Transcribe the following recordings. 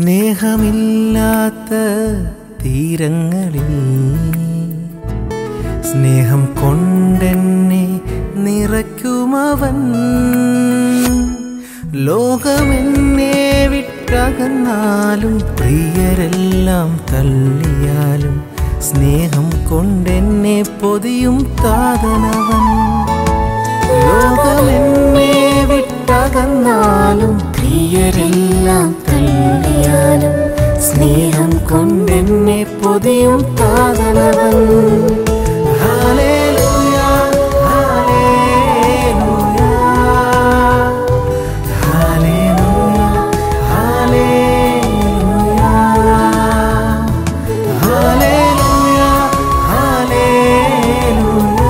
സ്നേഹമില്ലാത്ത തീരങ്ങളിൽ സ്നേഹം കൊണ്ടെന്നെ നിറയ്ക്കുമവൻ ലോകമെന്നെ വിട്ടകന്നാലും പ്രിയരെല്ലാം തള്ളിയാലും സ്നേഹം കൊണ്ടെന്നെ പൊതിയും താതനവൻ ലോകമെന്നെ വിട്ടകന്നാലും പ്രിയരെല്ലാം തള്ളിയാലും സ്നേഹം കൊണ്ടെന്നെ പൊതിയും താതനവൻ hallelujah, hallelujah, hallelujah, hallelujah, hallelujah, hallelujah.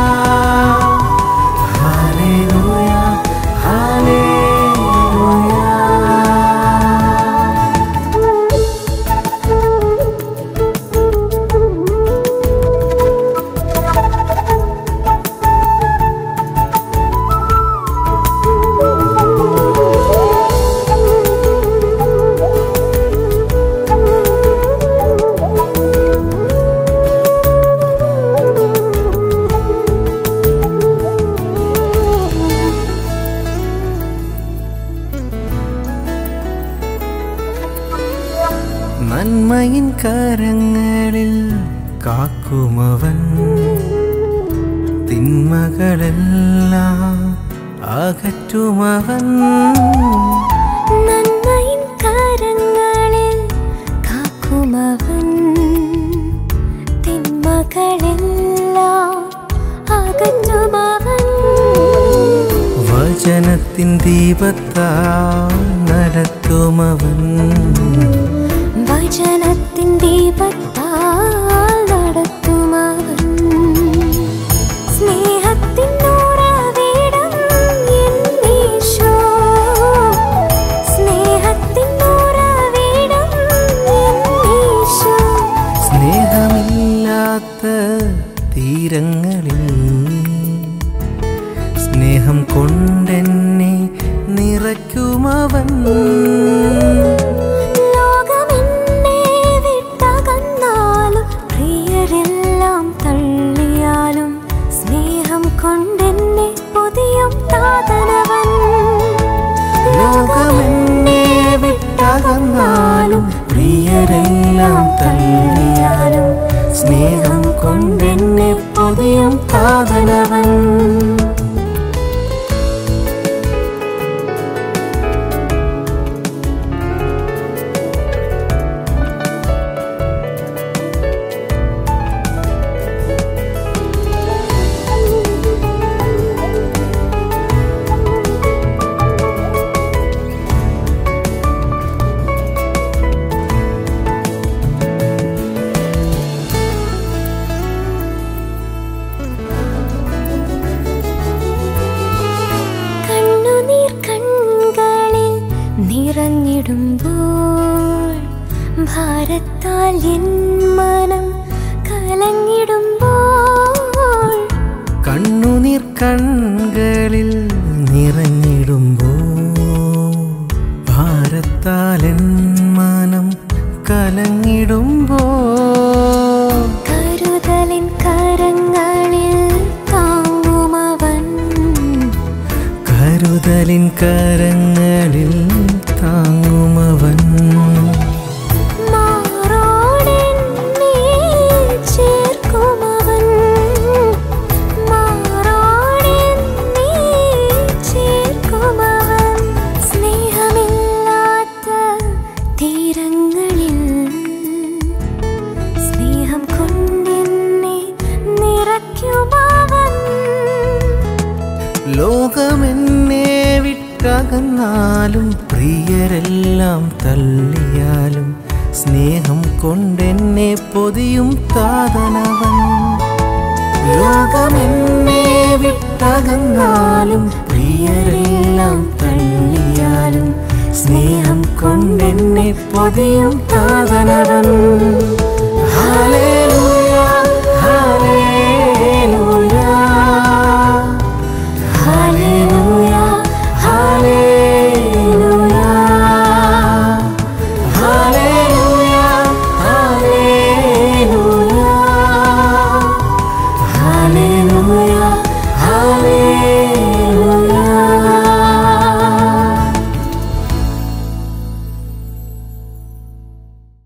Hallelujah, hallelujah. നന്മയിൻ കരങ്ങളിൽ കാക്കുമവൻ തിന്മകളെല്ലാം അകറ്റുമവൻ നന്മയിൻ കരങ്ങളിൽ കാക്കുമവൻ തിന്മകളെല്ലാം അകറ്റുമവൻ വചനത്തിൻ ദീപത്താൽ നടത്തുമവൻ വചനത്തിൻ ദീപത്താൽ നടത്തുമവൻ സ്നേഹത്തിൻ ഉറവിടം എന്നീശോ സ്നേഹത്തിൻ ഉറവിടം എന്നീശോ സ്നേഹമില്ലാത്ത തീരങ്ങളിൽ സ്നേഹം കൊണ്ടെന്നെ നിറയ്ക്കുമവൻ ലോകമെന്നെ വിട്ടകന്നാലും പ്രിയരെല്ലാം തള്ളിയാലും സ്നേഹം കൊണ്ടെന്നെ പുതിയും താതനവൻ ലോകമെന്നെ വിട്ടകന്നാലും പ്രിയരെല്ലാം തള്ളിയാലും സ്നേഹം കൊണ്ടെന്നെ പൊതിയും താതനവൻ കണ്ണുനീർ കൺകളിൽ നിറഞ്ഞിടുമ്പോൾ ഭാരത്താൽ എൻ മനം കലങ്ങിടുമ്പോൾ കണ്ണുനീർ കൺകളിൽ നിറഞ്ഞിടുമ്പോ ഭാരത്താലൻ മനം കലങ്ങിടുമ്പോ കരുതലിൻ കരങ്ങളിൽ താങ്ങുമവൻ കരുതലിൻ കരങ്ങളിൽ താങ്ങുമവൻ മാറോടെന്നെ ചേർക്കുമവൻ മാറോടെന്നെ ചേർക്കുമവൻ സ്നേഹമില്ലാത്ത തീരങ്ങളിൽ സ്നേഹം കൊണ്ടെന്നെ നിറയ്ക്കുമവൻ ലോകമെന്നെ വിട്ടകന്നാലും പ്രിയരെല്ലാം തള്ളിയാലും സ്നേഹം കൊണ്ടെന്നെ പൊതിയും താതനവൻ ലോകമെന്നെ വിട്ടകന്നാലും പ്രിയരെല്ലാം തള്ളിയാലും സ്നേഹം കൊണ്ടെന്നെ പൊതിയും താതനവൻ